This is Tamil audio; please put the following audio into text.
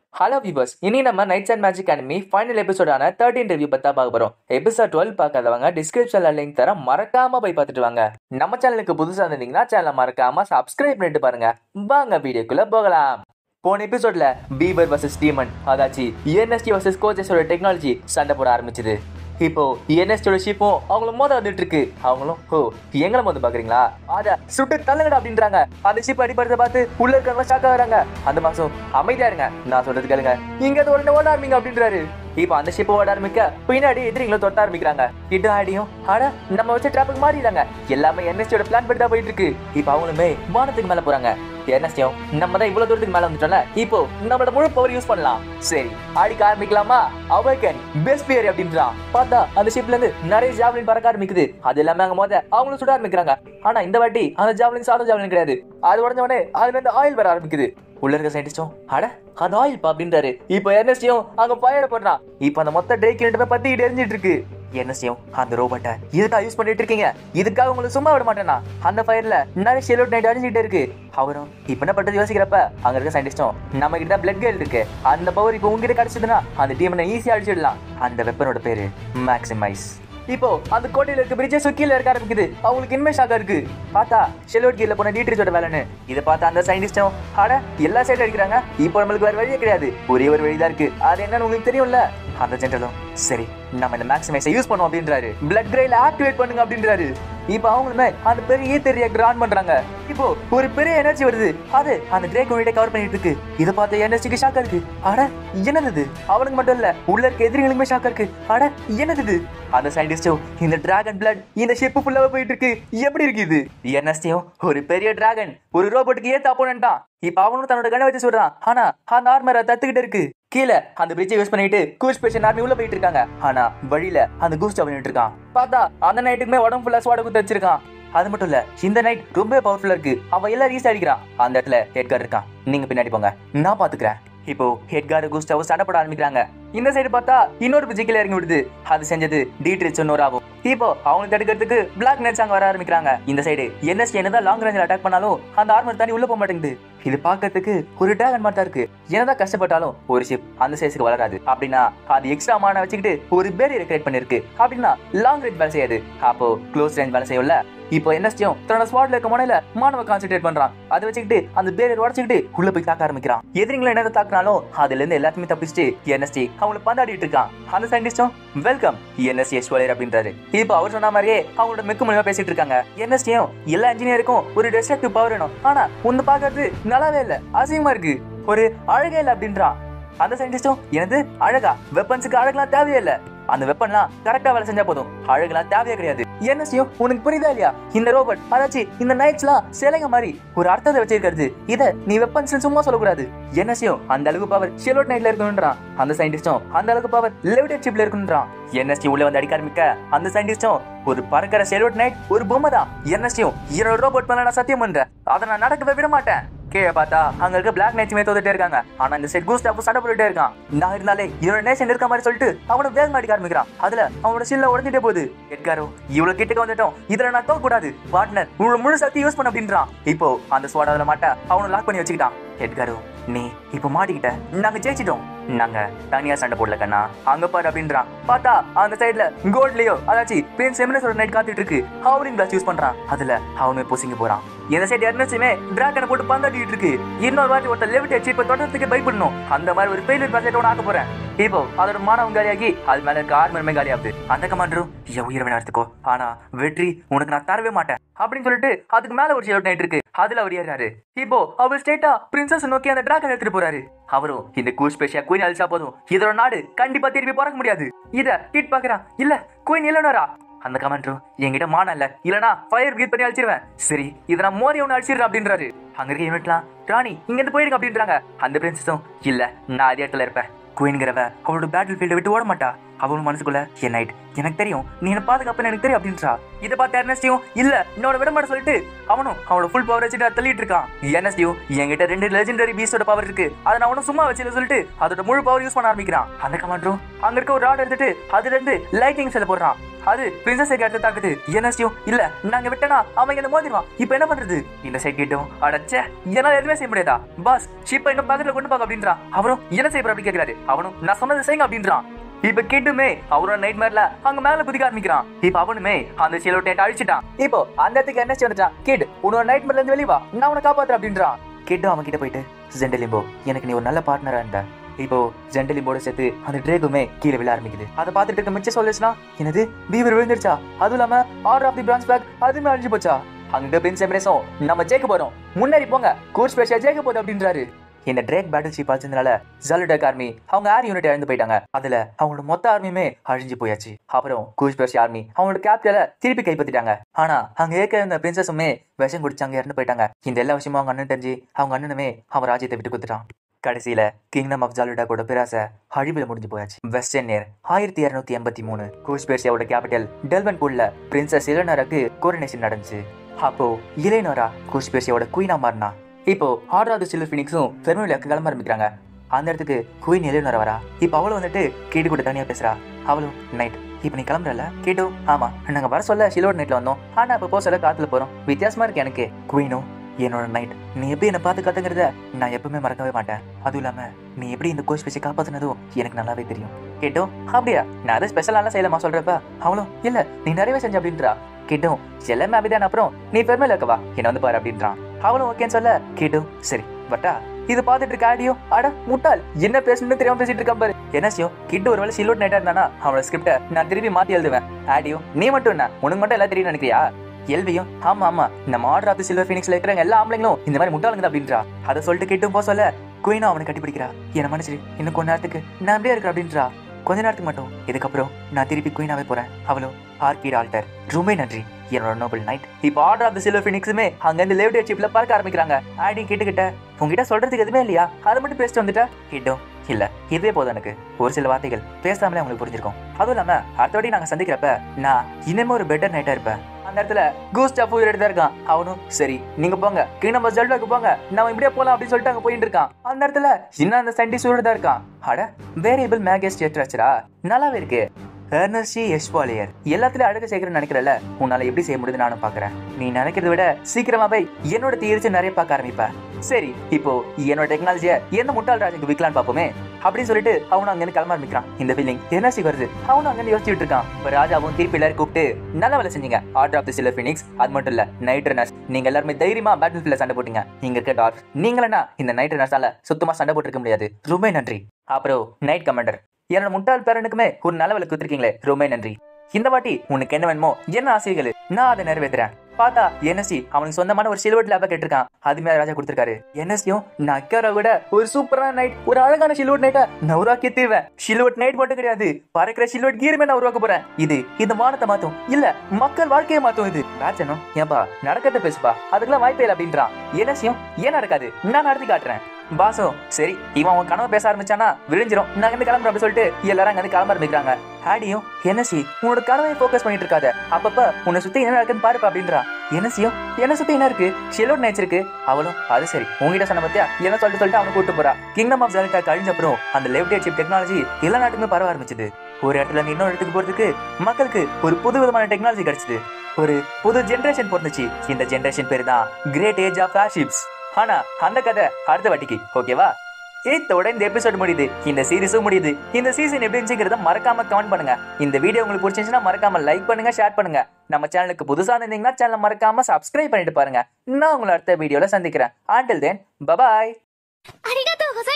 ஹலோ வியூவர்ஸ் இனி நம்ம knights and magic anime final எபிசோடான தேர்ட்டின் ரிவ்யூ பத்தா பார்க்க போறோம் எபிசோட் டுவெல் பார்க்காதவங்க டிஸ்கிரிப்ஷன்ல லிங்க் தர மறக்காம போய் பார்த்துட்டு வாங்க நம்ம சேனலுக்கு புதுசா இருந்தீங்கன்னா சேனலை மறக்காம சப்ஸ்கிரைப் பண்ணிட்டு பாருங்க வாங்க வீடியோக்குள்ள போகலாம் போன எபிசோட்ல பீபர் வர்சஸ் டீமன் அதாச்சு இஎன்எஸ்டி வர்சஸ் கோச்சஸோட டெக்னாலஜி சண்டை போட ஆரம்பிச்சது இப்போ இஎன்எஸ்டியோட ஷிப்பும் அவங்களும் மோத வந்துட்டு இருக்கு அவங்களும் ஓ எங்களை மோத பாக்குறீங்களா அத சுட்டு தள்ளுங்கடா அப்படின்றாங்க அந்த ஷிப் அடிப்படுறத பார்த்து உள்ள இருக்கவங்க ஷாக் ஆகுறாங்க அந்த மாசம் அமைதியா இருங்க நான் சொல்றது கேளுங்க இங்க இருந்து உடனே ஓட ஆரம்பிங்க அப்படின்றாரு இப்போ அந்த ஷிப் ஓட ஆரம்பிக்க பின்னாடி எதிரிங்களும் தொட்ட ஆரம்பிக்கிறாங்க இது ஆடியும் ஆனா நம்ம வச்ச டிராப்புக்கு மாறிடாங்க எல்லாமே என்எஸ்டியோட பிளான் படி தான் போயிட்டு இருக்கு இப்போ அவங்களுமே வானத்துக்கு மேல போறாங்க என்எஸ்டியும் நம்ம தான் இவ்வளவு தூரத்துக்கு மேல வந்துட்டோம்ல இப்போ நம்மளோட முழு பவர் யூஸ் பண்ணலாம் சரி ஆடிக்க ஆரம்பிக்கலாமா அவைக்கன் பெஸ்ட் பியர் அப்படின்றான் பார்த்தா அந்த ஷிப்ல இருந்து நிறைய ஜாவ்லின் பறக்க ஆரம்பிக்குது அது எல்லாமே அங்க மோத அவங்களும் சுட ஆரம்பிக்கிறாங்க ஆனா இந்த வாட்டி அந்த ஜாவ்லின் சாதாரண ஜாவ்லின் கிடையாது அது உடஞ்ச உடனே அதுல இருந்து ஆயில் வர ஆரம்பிக்குது உள்ள இருக்க சயின்டிஸ்டும் அட அது ஆயில் பா அப்படின்றாரு இப்போ என்எஸ்டியும் அங்க ஃபயர் போடுறான் இப்போ அந்த மொத்த ட்ரேக் கிட்ட பத்திக்கிட்டு எரிஞ்சிட்டு இருக்கு என்எஸ்டியும் அந்த ரோபோட்டை இதுதான் யூஸ் பண்ணிட்டு இருக்கீங்க இதுக்காக உங்களுக்கு சும்மா விட மாட்டேனா அந்த ஃபயர்ல நிறைய ஷெலோட் நைட் அடிச்சுட்டு இருக்கு அவரும் இப்ப என்ன பண்றது யோசிக்கிறப்ப அங்க இருக்க சயின்டிஸ்டும் நம்ம கிட்ட பிளட் கேல் இருக்கு அந்த பவர் இப்போ உங்ககிட்ட கிடைச்சதுன்னா அந்த டீமனை ஈஸியா அடிச்சிடலாம் அந்த வெப்பனோட பேரு மேக்ஸிமைஸ் இப்போ அந்த கோட்டையில இருக்க பிரிட்ஜஸ் கீழே இருக்க ஆரம்பிக்குது அவங்களுக்கு இன்மே ஷாக்கா இருக்கு பார்த்தா ஷெலோட் கீழ போன டீட்ரிச்சோட வேலைன்னு இதை பார்த்தா அந்த சயின்டிஸ்டும் அட எல்லா சைடு அடிக்கிறாங்க இப்போ நம்மளுக்கு வேற வழியே கிடையாது ஒரே ஒரு வழிதான் இருக்கு அது என்னன்னு உங்களுக்கு தெரியும்ல அந்த ஜென்ரலும் சரி நம்ம இந்த மேக்ஸிமைஸை யூஸ் பண்ணுவோம் அப்படின்றாரு பிளட் கிரேல ஆக்டிவேட் பண்ணுங்க அப்படின்றாரு இப்போ அவங்களுமே அந்த பெரிய ஈத்தர் ரியாக்டர் ஆன் பண்றாங்க இப்போ ஒரு பெரிய எனர்ஜி வருது அது அந்த கிரே யூனிட்டை கவர் பண்ணிட்டு இருக்கு இதை பார்த்து எனர்ஜிக்கு ஷாக்கா இருக்கு அட என்னது இது அவனுக்கு மட்டும் இல்ல உள்ள இருக்க எதிரிகளுக்குமே ஷாக்கா இருக்கு அட என்னது இது அந்த சயின்டிஸ்டும் இந்த டிராகன் பிளட் இந்த ஷிப் ஃபுல்லாவே போயிட்டு இருக்கு எப்படி இருக்கு இது என்எஸ்டியும் ஒரு பெரிய டிராகன் ஒரு ரோபோட்டுக்கு ஏத்த அப்போனன்ட்டான் இப்ப அவனும் தன்னோட கண்ணை வச்சு சொல்றான் ஆனா அந்த ஆர்மரை தத்துக்கிட்டு இருக்கு கீழே அந்த பிரிட்ஜை யூஸ் பண்ணிட்டு கூச் பேஷன் ஆர்மி உள்ள போயிட்டு இருக்காங்க ஆனா வழியில அந்த கூஸ்ட் பண்ணிட்டு இருக்கான் பார்த்தா அந்த நைட்டுக்குமே உடம்பு ஃபுல்லா சுவாட குத்து வச்சிருக்கான் அது மட்டும் இல்ல இந்த நைட் ரொம்ப பவர்ஃபுல்லா இருக்கு அவ எல்லாரும் ஈஸி அடிக்கிறான் அந்த இடத்துல ஹெட்கார் இருக்கான் நீங்க பின்னாடி போங்க நான் பாத்துக்கிறேன் இப்போ ஹெட்கார் குஸ்டாவும் சண்டை போட ஆரம்பிக்கிறாங்க இந்த சைடு பார்த்தா இன்னொரு பிஜிக்கல இறங்கி விடுது அது செஞ்சது டீட்ரிச் ஆகும் இப்போ அவங்களுக்கு தடுக்கிறதுக்கு பிளாக் நெட்ஸ் அங்க வர ஆரம்பிக்கிறாங்க இந்த சைடு என்எஸ்டி என்னதான் லாங் ரேஞ்சில் அட்டாக் பண்ணாலும் அந்த ஆர்மர் தண்ணி உள்ள போக மாட்டேங்குது இது பார்க்கறதுக்கு ஒரு டிராகன் மாட்டா இருக்கு என்னதான் கஷ்டப்பட்டாலும் ஒரு ஷிப் அந்த சைஸுக்கு வளராது அப்படின்னா அது எக்ஸ்ட்ரா மான வச்சுக்கிட்டு ஒரு பேரியர் கிரியேட் பண்ணிருக்கு அப்படின்னா லாங் ரேஞ்ச் வேலை செய்யாது அப்போ க்ளோஸ் ரேஞ்ச் வேலை செய்யும்ல இப்போ என்எஸ்டியும் தன்னோட ஸ்பாட்ல இருக்க முனையில மாணவ கான்சென்ட்ரேட் பண்றான் அதை வச்சுக்கிட்டு அந்த பேரியர் உடச்சிக்கிட்டு உள்ள போய் தாக்க ஆரம்பிக்கிறான் எதிரிங்களை என்ன தாக்குனாலும் அதுல இருந்து எல்லாத்தையுமே தப்பிச்சுட்டு என்எஸ்டி அவங்களை பந்தாடிட்டு இருக்கான் அந்த சயின்டிஸ்டும் வெல்கம் என்எஸ்டி எஸ்வலர் அப்படின்றாரு இப்போ அவர் சொன்ன மாதிரியே அவங்களோட மெக்கு மூலியமா பேசிட்டு இருக்காங்க என்எஸ்டியும் எல்லா இன்ஜினியருக்கும் ஒரு டெஸ்ட்ரக்டிவ் பவர் வேணும் ஆனா ஒன்னு பாக்குறது நல்லாவே இல்ல அசிங்கமா இருக்கு ஒரு அழகே இல்ல அப்படின்றான் அந்த சயின்டிஸ்டும் எனது அழகா வெப்பன்ஸுக்கு அழகெல்லாம் தேவையே இல்ல அந்த வெப்பன்லாம் கரெக்டா வேலை செஞ்சா போதும் அழகுலாம் தேவையே கிடையாது என்ன செய்யும் உனக்கு புரியுதா இல்லையா இந்த ரோபோட் அதாச்சு இந்த நைட்ஸ்லாம் சிலைங்க மாதிரி ஒரு அர்த்தத்தை வச்சிருக்கிறது இத நீ வெப்பன்ஸ் சும்மா சொல்லக்கூடாது என்ன செய்யும் அந்த அளவுக்கு பவர் ஷெலோட் நைட்ல இருக்கணும்ன்றான் அந்த சயின்டிஸ்டும் அந்த அளவுக்கு பவர் லெவிடேட் ஷிப்ல இருக்கணும்ன்றான் என்எஸ்டி உள்ள வந்து அடிக்க ஆரம்பிக்க அந்த சயின்டிஸ்டும் ஒரு பறக்கிற ஷெலோட் நைட் ஒரு பொம்மை தான் என்எஸ்டியும் என்னோட ரோபோட் மேல நான் சத்தியம் பண்றேன் அதை நான் நடக்கவே விட மாட்டேன் கீழே பார்த்தா அங்க இருக்க பிளாக் நைட்ஸுமே தோத்துட்டே இருக்காங்க ஆனா இந்த செட் கூஸ்ட் அப்போ சண்டை போட்டுட்டே இருக்கான் நான் இருந்தாலே இவனோட நேஷன் இருக்க மாதிரி சொல்லிட்டு அவனை வேகம் அடிக்க ஆரம்பிக்கிறான் அதுல அவனோட சில்ல உடஞ்சிட்டே போகுது எட்காரோ இவ்வளவு கிட்டக்க வந்துட்டோம் இதுல நான் தோக்க கூடாது பார்ட்னர் உங்களோட முழு சக்தி யூஸ் பண்ண அப்படின்றான் இப்போ அந்த ஸ்வாட் அதுல மாட்ட அவனை லாக் பண்ணி வச்சுக்கிட்டான் எட்காரோ நீ இப்போ மாட்டிக்கிட்ட நாங்க ஜெயிச்சிட்டோம் நாங்க தனியா சண்டை போடல கண்ணா அங்க பாரு அப்படின்றான் பார்த்தா அந்த சைடுல கோல்ட்லயோ அதாச்சு பிரின்ஸ் எமினஸோட நைட் காத்துட்டு இருக்கு ஹவரிங் கிளாஸ் யூஸ் பண்றான் அதுல அவனுமே பொசிங்க போறான் இந்த சைடு எர்னஸுமே டிராகனை போட்டு பந்தாடிட்டு இருக்கு இன்னொரு வாட்டி ஒருத்தர் லெவிட் அடிச்சு இப்ப தொடர்றதுக்கு பயப்படணும் அந்த மாதிரி ஒரு ஃபெயிலியர் பேசட் ஒன்று ஆக்க போறேன் இப்போ அதோட மானவன் காலியாகி அது மேல இருக்க ஆர்மருமே காலியாகுது அந்த கமாண்டரும் என் உயிரை வேணா எடுத்துக்கோ ஆனா வெற்றி உனக்கு நான் தரவே மாட்டேன் அப்படின்னு சொல்லிட்டு அதுக்கு மேல ஒரு ஷெலோட் நைட் இருக்கு அதுல அவர் ஏறாரு இப்போ அவர் ஸ்டேட்டா பிரின்சஸ் நோக்கி அந்த டிராகன் எடுத்துட்டு போறாரு அவரும் இந்த கூஸ் ஸ்பெஷியா குயின் அழிச்சா போதும் இதோட நாடு கண்டிப்பா திருப்பி பிறக்க முடியாது இத கிட் பாக்குறான் இல்ல குயின் இல்லனரா அந்த கமெண்ட்ரும் என்கிட்ட மான இல்ல இல்லனா ஃபயர் பிரீத் பண்ணி அழிச்சிருவேன் சரி இதை நான் மோதி ஒன்று அழிச்சிடுறேன் அப்படின்றாரு அங்க இருக்க யூனிட்லாம் ராணி இங்க இருந்து போயிடுங்க அப்படின்றாங்க அந்த பிரின்சஸும் இல்ல நான் அதே இடத்துல இருப்பேன் குயின்கிறவ அவளோட பேட்டில் ஃபீல்டை விட்டு ஓட மாட்டா அவளும் மனசுக்குள்ள என் நைட் எனக்கு தெரியும் நீ என்ன பாதுகாப்புன்னு எனக்கு தெரியும் அப்படின்றா இதை பார்த்து எர்னஸ்டியும் இல்ல என்னோட விட மாட்ட சொல்லிட்டு அவனும் அவனோட ஃபுல் பவர் வச்சுட்டு அதை தள்ளிட்டு இருக்கான் எர்னஸ்டியும் என்கிட்ட ரெண்டு லெஜெண்டரி பீஸோட பவர் இருக்கு அதை நான் அவனும் சும்மா வச்சுல சொல்லிட்டு அதோட முழு பவர் யூஸ் பண்ண ஆரம்பிக்கிறான் அந்த கமாண்டரும் அங்க இருக்க ஒரு ராட் எடுத்துட்டு அதுல இருந்து லைட்டிங் செல்ல போடுறான் அது பிரின்சஸ் இடத்த தாக்குது என்எஸ்டியும் இல்ல நாங்க விட்டனா அவன் என்ன மோதிடுவான் இப்போ என்ன பண்றது இந்த சைட் கேட்டும் அடச்சே என்னால எதுவுமே செய்ய முடியாதா பாஸ் ஷிப்பை இன்னும் பக்கத்துல கொண்டு போக அப்படின்றான் அவரும் என்ன செய்ய அப்படி கேட்கிறாரு அவனும் நான் சொன்னது செய்யுங்க அப்படின்றான் இப்ப கேட்டுமே அவரோட நைட் மேர்ல அங்க மேல குதிக்க ஆரம்பிக்கிறான் இப்ப அவனுமே அந்த சிலோ டேட் அழிச்சிட்டான் இப்போ அந்த இடத்துக்கு என்ன வந்துட்டான் கிட் உன்னோட நைட் மேர்ல இருந்து வெளிய வா நான் உன்னை காப்பாத்துறேன் அப்படின்றான் கிட்டு அவன் கிட்ட போயிட்டு ஜெண்டலிம்போ எனக்கு நீ ஒரு நல்ல பார்ட்னரா இருந்த இப்போ ஜெண்டலிம்போட சேர்த்து அந்த ட்ரேகுமே கீழே விழ ஆரம்பிக்குது அதை பார்த்துட்டு இருக்க மிச்சம் சொல்லுச்சுன்னா என்னது பீவர் விழுந்துருச்சா அதுவும் இல்லாம ஆர்டர் ஆஃப் தி பிரான்ச் பேக் அதுவுமே அழிஞ்சு போச்சா அங்க பிரின்ஸ் எம்ரேஸும் நம்ம ஜெயிக்க போறோம் முன்னாடி போங்க கோர்ஸ் ஸ்பெஷல் ஜெயிக்க போகுது அப்படின்றாரு இந்த ட்ரேக் பேட்டில் ஷிப் அழிச்சதுனால ஜாலுடக் ஆர்மி அவங்க ஏர் யூனிட் இழந்து போயிட்டாங்க அதுல அவங்களோட மொத்த ஆர்மியுமே அழிஞ்சு போயாச்சு அப்புறம் கூச் பெர்ஷி ஆர்மி அவங்களோட கேபிட்டல திருப்பி கைப்பற்றிட்டாங்க ஆனா அங்க ஏற்க இருந்த பிரின்சஸுமே விஷம் குடிச்சாங்க இறந்து போயிட்டாங்க இந்த எல்லா விஷயமும் அவங்க அண்ணன் தெரிஞ்சு அவங்க அண்ணனுமே அவன் ராஜ்யத்தை விட்டு கொடுத்துட்டான் கடைசியில கிங்டம் ஆஃப் ஜாலுடாக்கோட பிராச அழிவில் முடிஞ்சு போயாச்சு வெஸ்டர்ன் நேர் ஆயிரத்தி இருநூத்தி எண்பத்தி மூணு கூச் பெர்ஷியாவோட கேபிட்டல் டெல்வன் பூல்ல பிரின்சஸ் இளநராக்கு கோரனேஷன் நடந்துச்சு அப்போ இளையனரா கூச் பெர்ஷியாவோட குயினா மாறினா இப்போ ஆறாவது சில்வர் ஃபினிக்ஸும் ஃபெர்மிலாக்கு கிளம்ப ஆரம்பிக்கிறாங்க அந்த இடத்துக்கு குயின் எலியோனரா வரா இப்போ அவளும் வந்துட்டு கேட்டு கூட தனியா பேசுறா அவளும் நைட் இப்போ நீ கிளம்புறல கேட்டோ ஆமா நாங்க வர சொல்ல ஷிலோட் நைட்ல வந்தோம் ஆனா இப்போ போக சொல்ல காத்துல போறோம் வித்தியாசமா இருக்கு எனக்கு குயினும் என்னோட நைட் நீ எப்படி என்ன பார்த்து கத்துங்கிறத நான் எப்பவுமே மறக்கவே மாட்டேன் அதுவும் இல்லாம நீ எப்படி இந்த கோச் பேசி காப்பாத்துனதும் எனக்கு நல்லாவே தெரியும் கேட்டோ அப்படியா நான் அதை ஸ்பெஷலாலாம் செய்யலாமா சொல்றப்ப அவளும் இல்ல நீ நிறையவே செஞ்ச அப்படின்றா கேட்டும் எல்லாமே அப்படிதான் அப்புறம் நீ பெருமையில இருக்கவா என்ன வந்து பாரு அப்படின்றான் அவளும் ஓகேன்னு சொல்ல கேட்டும் சரி பட்டா இது பார்த்துட்டு இருக்க ஆடியோ அட முட்டாள் என்ன பேசணும்னு தெரியாம பேசிட்டு இருக்கான் பாரு என்ன செய்யும் கிட்ட ஒருவேளை சிலோட் நைட்டா இருந்தானா அவனோட ஸ்கிரிப்ட நான் திருப்பி மாத்தி எழுதுவேன் ஆடியோ நீ மட்டும் என்ன உனக்கு மட்டும் எல்லாம் தெரியும் நினைக்கிறியா எல்வியும் ஆமா ஆமா நம்ம ஆர்டர் ஆஃப் சில்வர் ஃபினிக்ஸ்ல இருக்கிற எல்லா ஆம்பளைங்களும் இந்த மாதிரி முட்டாளுங்க அப்படின்றா அதை சொல்லிட்டு கேட்டும் போ சொல்ல குயினும் அவனை கட்டி பிடிக்கிறா என்ன மனுஷரு இன்னும் கொஞ்ச நேரத்துக்கு நான் அப்படியே இருக்கிறேன் அப்படின்றா கொஞ்ச நேரத்துக்கு மட்டும் இதுக்கப்புறம் நான் திருப்பி குயினாவே போறேன் அவளும் ஆர்கிட் ஆல்டர் ரொம்ப நன்றி என்னோட நோபல் நைட் இப்போ ஆர்டர் ஆஃப் தி சில்வர் ஃபினிக்ஸுமே அங்க இருந்து லேவ்டே சிப்ல பறக்க ஆரம்பிக்கிறாங்க ஆடி கேட்டுக்கிட்ட உங்ககிட்ட சொல்றதுக்கு எதுவுமே இல்லையா அதை மட்டும் பேசிட்டு வந்துட்டா கிட்டும் இல்ல இதுவே போதும் எனக்கு ஒரு சில வார்த்தைகள் பேசாமலே உங்களுக்கு புரிஞ்சிருக்கும் அதுவும் இல்லாம அடுத்தபடி நாங்க சந்திக்கிறப்ப நான் இனிமே ஒரு பெட்டர் நைட்டா இருப்பேன் அந்த இடத்துல கூஸ் டப்பு எடுத்து இருக்கான் அவனும் சரி நீங்க போங்க கிங்டம் ஆஃப் ஜெல்டாக்கு போங்க நம்ம இப்படியே போலாம் அப்படின்னு சொல்லிட்டு அங்க போயிட்டு இருக்கான் அந்த இடத்துல இன்னும் அந்த சண்டி சூழதா இருக்கான் அட வேரியபிள் மேகஸ் ஸ்ட்ரக்சரா நல்லாவே இருக்கு ஹெர்னர்ஷி எஸ்வாலியர் எல்லாத்துலயும் அழகு சேர்க்கணும்னு நினைக்கிறல உன்னால எப்படி செய்ய முடியுது நானும் பாக்குறேன் நீ நினைக்கிறத விட சீக்கிரமா போய் என்னோட தீர்ச்சி நிறைய பார்க்க ஆரம்பிப்ப சரி இப்போ என்னோட டெக்னாலஜியை என்ன முட்டாள் ராஜுக்கு விற்கலான்னு பார்ப்போமே அப்படின்னு சொல்லிட்டு அவனும் அங்கிருந்து கிளம்ப ஆரம்பிக்கிறான் இந்த ஃபீலிங் எனர்ஜி வருது அவனும் அங்கிருந்து யோசிச்சுட்டு இருக்கான் இப்ப ராஜாவும் திருப்பி எல்லாரும் கூப்பிட்டு நல்ல வேலை செஞ்சீங்க ஆர்டர் ஆஃப் தி சிலர் ஃபினிக்ஸ் அது மட்டும் இல்ல நைட் ரன்னர்ஸ் நீங்க எல்லாருமே தைரியமா பேட்டில் ஃபீல்ட்ல சண்டை போட்டீங்க நீங்க இருக்க டார்க் நீங்களா இந்த நைட் ரன்னர்ஸால சுத்தமா சண்டை போட்டுருக்க முடியாது ரொம்ப நன்றி அப்புறம் நைட் கமாண்டர் என்னோட முட்டாள் பேரனுக்குமே ஒரு நல்ல வேலை கொடுத்துருக்கீங்களே ரொம்ப நன்றி இந்த வாட்டி உனக்கு என்ன வேணுமோ என்ன ஆசைகள் நான் அதை நிறைவேற்றுறேன் பார்த்தா என்எஸ்சி அவனுக்கு சொந்தமான ஒரு சில்வர்ட் லேப கேட்டிருக்கான் அதுமே ராஜா கொடுத்திருக்காரு என்எஸ்சியும் நான் அக்காரை விட ஒரு சூப்பரான நைட் ஒரு அழகான சில்வர்ட் நைட்டை நான் உருவாக்கி தீர்வேன் சில்வர்ட் நைட் மட்டும் கிடையாது பறக்கிற சில்வர்ட் கீருமே நான் உருவாக்க போறேன் இது இந்த மானத்தை மாத்தும் இல்ல மக்கள் வாழ்க்கையை மாத்தும் இது ராஜனும் ஏன்பா நடக்கிறத பேசுப்பா அதுக்கெல்லாம் வாய்ப்பே இல்லை அப்படின்றான் என்எஸ்சியும் ஏன் நடக்காது நான் நடத்தி காட்டுறேன் பாசோ சரி இவன் அவன் கனவு பேச ஆரம்பிச்சானா விழிஞ்சிரும் நான் இருந்து கிளம்புறேன் அப்படி சொல்லிட்டு எல்லாரும் அங்க இருந்து கிளம்ப ஆரம்பிக்கிறாங்க ஹாடியும் என்எஸ்சி உன்னோட கனவை ஃபோக்கஸ் பண்ணிட்டு இருக்காத அப்பப்ப உன்னை சுத்தி என்ன நடக்குன்னு பாருப்பா அப்படின்றா என்எஸ்சியும் என்ன சுத்தி என்ன இருக்கு ஷெலோட் நைட்ஸ் இருக்கு அவளும் அது சரி உங்ககிட்ட சொன்ன பத்தியா என்ன சொல்லிட்டு சொல்லிட்டு அவனை கூட்டு போறா கிங்டம் ஆஃப் ஜாலிட்டா கழிஞ்ச அப்புறம் அந்த லெஃப்ட் ஹேட் சிப் டெக்னாலஜி எல்லா நாட்டுக்குமே பரவ ஆரம்பிச்சது ஒரு இடத்துல இருந்து இன்னொரு இடத்துக்கு போறதுக்கு மக்களுக்கு ஒரு புது விதமான டெக்னாலஜி கிடைச்சது ஒரு புது ஜெனரேஷன் பிறந்துச்சு இந்த ஜெனரேஷன் பேரு தான் கிரேட் ஏஜ் ஆஃப் ஷிப்ஸ் ஆனா அந்த கதை அடுத்த வாட்டிக்கு ஓகேவா ஏத்தோட இந்த எபிசோட் முடியுது இந்த சீரிஸும் முடியுது இந்த சீசன் எப்படி இருந்துச்சுங்கிறத மறக்காம கமெண்ட் பண்ணுங்க இந்த வீடியோ உங்களுக்கு பிடிச்சிருந்துச்சுன்னா மறக்காம லைக் பண்ணுங்க ஷேர் பண்ணுங்க நம்ம சேனலுக்கு புதுசா இருந்தீங்கன்னா சேனலை மறக்காம சப்ஸ்கிரைப் பண்ணிட்டு பாருங்க நான் உங்களை அடுத்த வீடியோல சந்திக்கிறேன் ஆண்டில் தென் பபாய் ありがとうございます